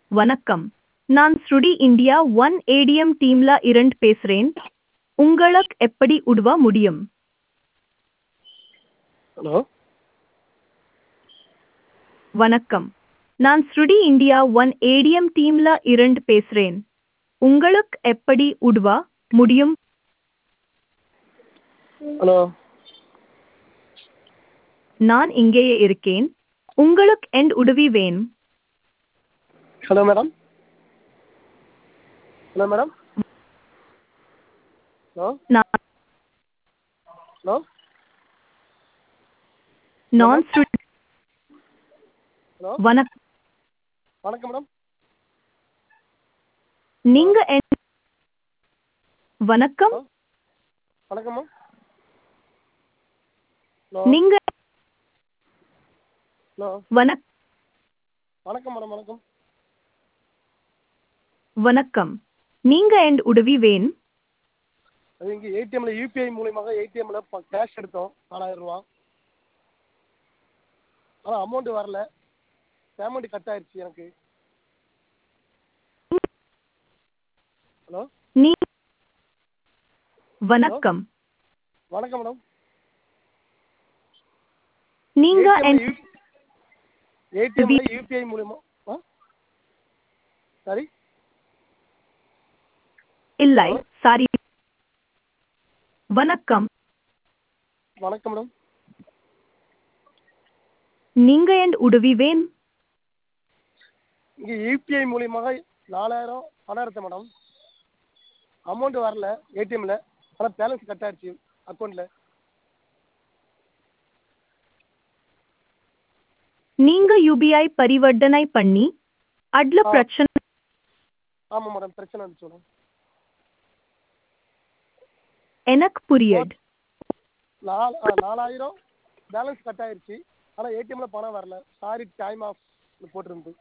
வணக்கம் நான் ஸ்ருடி இந்தியா ஒன் ஏடிஎம் டீம்ல இருந்து பேசுறேன் உங்களுக்கு எப்படி உதவ முடியும் ஹலோ வணக்கம் நான் ஸ்ருடி இந்தியா ஒன் ஏடிஎம் டீம்ல இருந்து பேசுறேன் உங்களுக்கு எப்படி உதவ முடியும் ஹலோ நான் இங்கேயே இருக்கேன் உங்களுக்கு என் உதவி வேணும் hello madam hello madam hello நான் ஹலோ நான் ஸ்ருடி ஹலோ வணக்கம் வணக்கம் மேடம் நீங்க என் வணக்கம் வணக்கம் மேம் ஹலோ நீங்க ஹலோ வணக் வணக்கம் மேடம் வணக்கம் வணக்கம் நீங்க என் உதவி வேணும் அது இங்கே ஏடிஎம்ல யூபிஐ மூலியமாக ஏடிஎம்ல கேஷ் எடுத்தோம் நாலாயிரம் ரூபா ஆனால் அமௌண்ட் வரல பேமெண்ட் கட் ஆயிடுச்சு எனக்கு ஹலோ நீ வணக்கம் வணக்கம் மேடம் நீங்க என் ஏடிஎம்ல யூபிஐ மூலியமா ஆ சாரி இல்லை சாரி வணக்கம் வணக்கம் மேடம் நீங்க என் உதவி வேணும் இங்கே யூபிஐ மூலியமாக நாலாயிரம் பணம் எடுத்தேன் மேடம் அமௌண்ட் வரல ஏடிஎம்ல ஆனால் பேலன்ஸ் கட் ஆயிடுச்சு அக்கௌண்ட்ல நீங்க யூபிஐ பரிவர்த்தனை பண்ணி அட்ல ஆ. பிரச்சனை ஆமாம் மேடம் பிரச்சனை இருந்துச்சு மேடம் எனக்கு புரியுது நாலு ஆ, நாலாயிரம் பேலன்ஸ் கட் ஆயிடுச்சு ஆனால் ஏடிஎம்ல பணம் வரல சாரி டைம் ஆஃப் போட்டிருந்து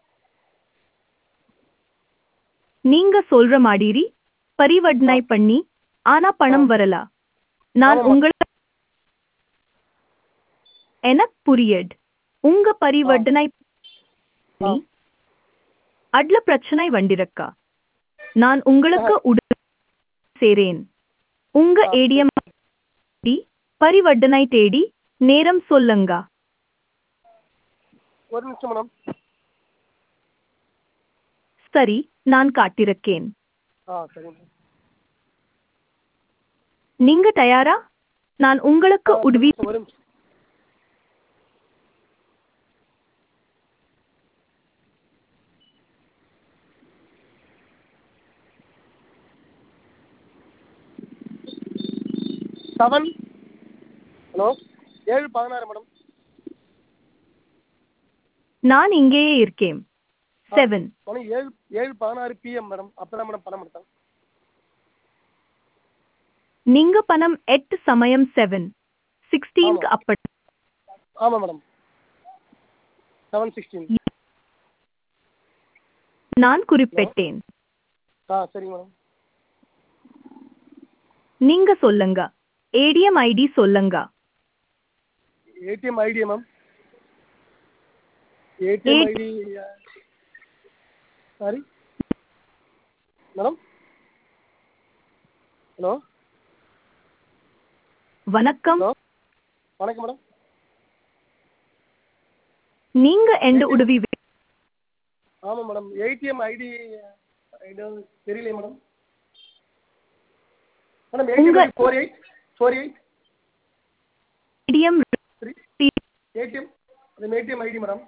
நீங்க சொல்ற மாதிரி பரிவர்த்தனை பண்ணி ஆனா பணம் வரல நான் ஆமாம். உங்கள எனக்கு புரியுது உங்க பரிவர்த்தனை பண்ணி அட்ல பிரச்சனை வண்டிருக்கா நான் உங்களுக்கு உதவி சேரேன் உங்க ஆ. ஏடிஎம் பரிவர்த்தனை தேடி நேரம் சொல்லுங்க ஒரு நிமிஷம் மேடம் சரி நான் காட்டிருக்கேன் ஆ சரி மேடம் நீங்க தயாரா நான் உங்களுக்கு ஆ, உதவி ஒரு நிமிஷம் செவன் ஹலோ ஏழு பதினாறு மேடம் நான் இங்கேயே இருக்கேன் செவன் மணி ஏழு ஏழு பதினாறு பிஎம் மேடம் அப்போ தான் மேடம் பணம் எடுத்தேன் நீங்க பணம் எட்டு சமயம் செவன் சிக்ஸ்டீன்க்கு ஆமா. அப்படி ஆமாம் மேடம் செவன் சிக்ஸ்டீன் நான் குறிப்பிட்டேன் ஆ சரிங்க மேடம் நீங்க சொல்லுங்க ஏடிஎம் ஐடி சொல்லுங்க ATM ID ma'am ATM Eight- ID sorry madam hello வணக்கம் ஹலோ வணக்கம் மேடம் நீங்க எந்த உதவி வே- ஆமாம் மேடம் ஏடிஎம் ஐடி தெரியலையே மேடம் மேடம் ஏடிஎம் உங்க- ID four eight four eight ATM three ATM அது ATM ID madam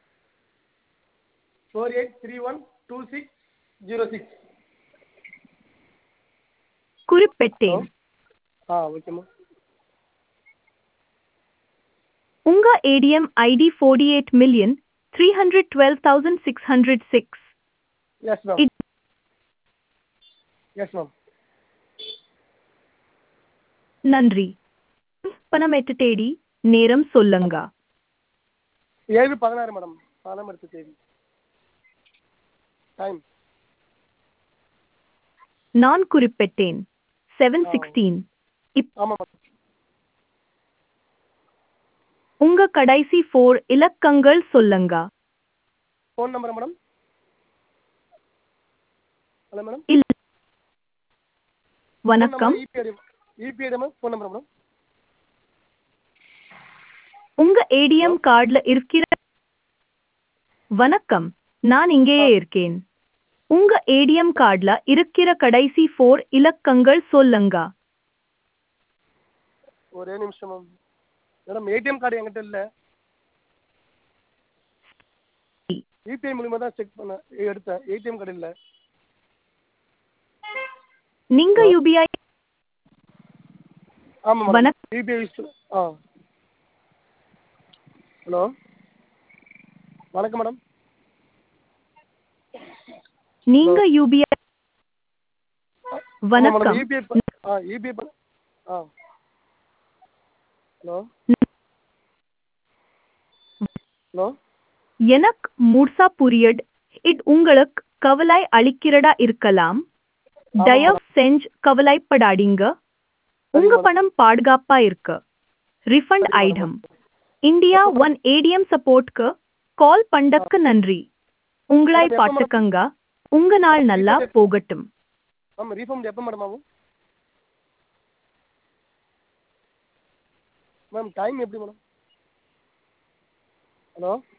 four eight three one two six zero six குறிப்பிட்டேன் ஆ ஓகே மேம் உங்க ATM ID forty eight million three hundred twelve thousand six hundred six S ma'am இது- yes ma'am நன்றி பணம் எட்டு தேடி நேரம் சொல்லுங்க ஏழு பதினாறு மேடம் பணம் எடுத்த தேதி டைம் நான் குறிப்பிட்டேன் செவன் ஆ. சிக்ஸ்டீன் ஆமாம் மேடம் உங்க கடைசி ஃபோர் இலக்கங்கள் சொல்லுங்க phone number madam hello madam இல்ல வணக்கம் இபிஐடி இபிஐடி மேம் ஃபோன் நம்பர் மேடம் உங்க ஏடிஎம் கார்டுல இருக்கிற வணக்கம் நான் இங்கேயே இருக்கேன் உங்க ஏடிஎம் கார்டுல இருக்கிற கடைசி ஃபோர் இலக்கங்கள் சொல்லுங்க ஒரே நிமிஷம் மேம் மேடம் ஏடிஎம் கார்டு என்கிட்ட இல்லை யூபிஐ மூலியமாக தான் செக் பண்ண எடுத்தேன் ஏடிஎம் கார்டு இல்லை நீங்க யூபிஐ ஆமாம் மேடம் வணக்கம். யூபிஐ யூஸ் பண்ண ஆ ஹலோ வணக்கம் மேடம் நீங்க யூபிஐ வணக்கம் யூபிஐ ஆ யூபிஐ பண்ண ஆ ஹலோ ஹலோ எனக்கு முழுசா புரியட் இட் உங்களுக்கு கவலை அளிக்கிறதா இருக்கலாம் தயவு செஞ்சு கவலைப்படாதீங்க உங்க madam. பணம் பாதுகாப்பா இருக்கு ரிஃபண்ட் சரி, madam. ஐட்டம் இந்தியா ஒன் ஏடிஎம் சப்போர்ட்க்கு கால் பண்ணக்கு நன்றி உங்களை madam, எப்ப madam? பாட்டுக்கங்க உங்க நாள் நல்லா போகட்டும் மேம் ரீஃபண்ட் எப்போ மேடம் ஆகும் மேம் டைம் எப்படி மேடம் ஹலோ